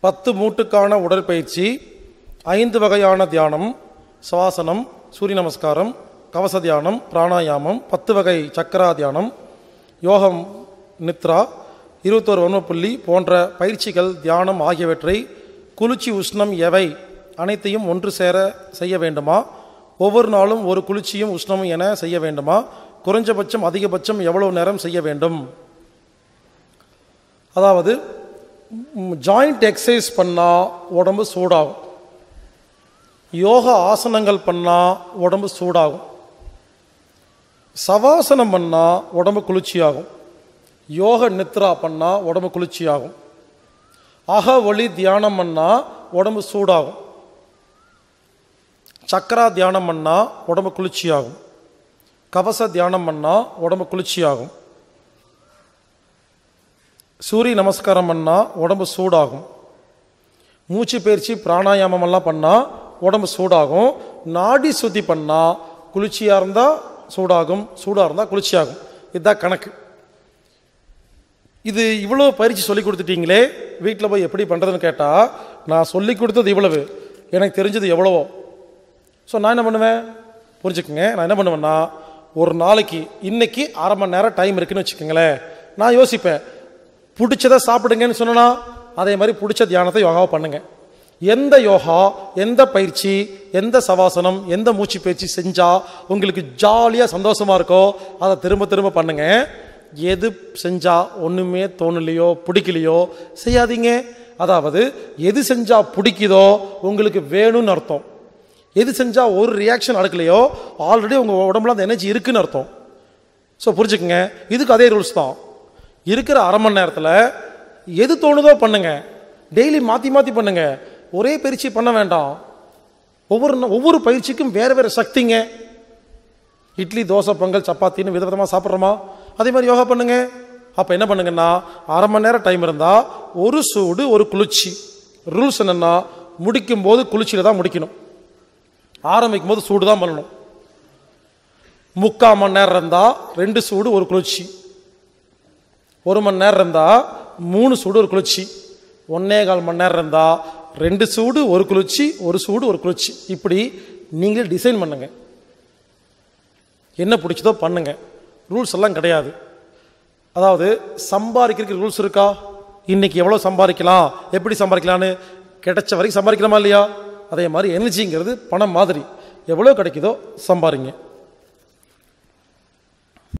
பத்து மூட்டுக்கான உடற்பயிற்சி ஐந்து வகையான தியானம் சுவாசனம் சூரிய நமஸ்காரம் கவச தியானம் பிராணாயாமம் பத்து வகை சக்கரா தியானம் யோகம் நித்ரா இருபத்தோரு வன்மப்புள்ளி போன்ற பயிற்சிகள் தியானம் ஆகியவற்றை குளிர்ச்சி உஷ்ணம் எவை அனைத்தையும் ஒன்று சேர செய்ய வேண்டுமா ஒவ்வொரு நாளும் ஒரு குளிர்ச்சியும் உஷ்ணமும் என செய்ய வேண்டுமா குறைஞ்சபட்சம் அதிகபட்சம் எவ்வளவு நேரம் செய்ய வேண்டும் அதாவது ஜாயிண்ட் எக்ஸசைஸ் பண்ணால் உடம்பு சூடாகும் யோகா ஆசனங்கள் பண்ணால் உடம்பு சூடாகும் சவாசனம் பண்ணால் உடம்பு குளிர்ச்சியாகும் யோக நித்ரா பண்ணால் உடம்பு குளிர்ச்சியாகும் அக ஒளி தியானம் பண்ணால் உடம்பு சூடாகும் சக்கரா தியானம் பண்ணால் உடம்பு குளிர்ச்சியாகும் கவச தியானம் பண்ணால் உடம்பு குளிர்ச்சியாகும் சூரிய நமஸ்காரம் பண்ணால் உடம்பு சூடாகும் மூச்சு பயிற்சி பிராணாயாமம் எல்லாம் பண்ணால் உடம்பு சூடாகும் நாடி சுத்தி பண்ணால் குளிர்ச்சியாக இருந்தால் சூடாகும் சூடாக இருந்தால் குளிர்ச்சியாகும் இதுதான் கணக்கு இது இவ்வளோ பயிற்சி சொல்லி கொடுத்துட்டீங்களே வீட்டில் போய் எப்படி பண்ணுறதுன்னு கேட்டால் நான் சொல்லி கொடுத்தது இவ்வளவு எனக்கு தெரிஞ்சது எவ்வளவோ ஸோ நான் என்ன பண்ணுவேன் புரிஞ்சுக்கோங்க நான் என்ன பண்ணுவேன்னா ஒரு நாளைக்கு இன்னைக்கு அரை மணி நேரம் டைம் இருக்குன்னு வச்சுக்கோங்களேன் நான் யோசிப்பேன் பிடிச்சதை சாப்பிடுங்கன்னு சொன்னா அதே மாதிரி பிடிச்ச தியானத்தை யோகாவை பண்ணுங்க எந்த யோகா எந்த பயிற்சி எந்த சவாசனம் எந்த மூச்சு பயிற்சி செஞ்சா உங்களுக்கு ஜாலியாக சந்தோஷமா இருக்கோ அதை திரும்ப திரும்ப பண்ணுங்க எது செஞ்சா ஒண்ணுமே தோணலையோ பிடிக்கலையோ செய்யாதீங்க அதாவது எது செஞ்சா பிடிக்குதோ உங்களுக்கு வேணும்னு அர்த்தம் எது செஞ்சா ஒரு ரியாக்ஷன் நடக்கலையோ ஆல்ரெடி உங்க உடம்புல அந்த எனர்ஜி இருக்குன்னு அர்த்தம் ஸோ புரிஞ்சுக்குங்க இதுக்கு அதே ரூல்ஸ் தான் இருக்கிற அரை மணி நேரத்தில் எது தோணுதோ பண்ணுங்க டெய்லி மாற்றி மாற்றி பண்ணுங்க ஒரே பயிற்சி பண்ண வேண்டாம் ஒவ்வொரு நா- ஒவ்வொரு பயிற்சிக்கும் வேறு வேறு சக்திங்க இட்லி தோசை பொங்கல் சப்பாத்தின்னு விதவிதமாக சாப்பிட்றோமா அதே மாதிரி யோகா பண்ணுங்க அப்போ என்ன பண்ணுங்கன்னா அரை மணி நேரம் டைம் இருந்தால் ஒரு சூடு ஒரு குளிர்ச்சி ரூல்ஸ் என்னென்னா முடிக்கும் போது குளிர்ச்சியில் தான் முடிக்கணும் ஆரம்பிக்கும் போது சூடு தான் பண்ணணும் முக்கால் மணி நேரம் இருந்தால் ரெண்டு சூடு ஒரு குளிர்ச்சி ஒரு மணி நேரம் இருந்தால் மூணு சூடு ஒரு குளிர்ச்சி ஒன்னே கால் மணி நேரம் இருந்தால் ரெண்டு சூடு ஒரு குளிர்ச்சி ஒரு சூடு ஒரு குளிர்ச்சி இப்படி நீங்களே டிசைன் பண்ணுங்க என்ன பிடிச்சதோ பண்ணுங்க ரூல்ஸ் எல்லாம் கிடையாது அதாவது சம்பாதிக்கிறதுக்கு ரூல்ஸ் இருக்கா இன்னைக்கு எவ்வளோ சம்பாதிக்கலாம் எப்படி சம்பாதிக்கலான்னு கிடைச்ச வரைக்கும் சம்பாதிக்கலாமா இல்லையா அதே மாதிரி எனர்ஜிங்கிறது பணம் மாதிரி எவ்வளோ கிடைக்குதோ சம்பாதிங்க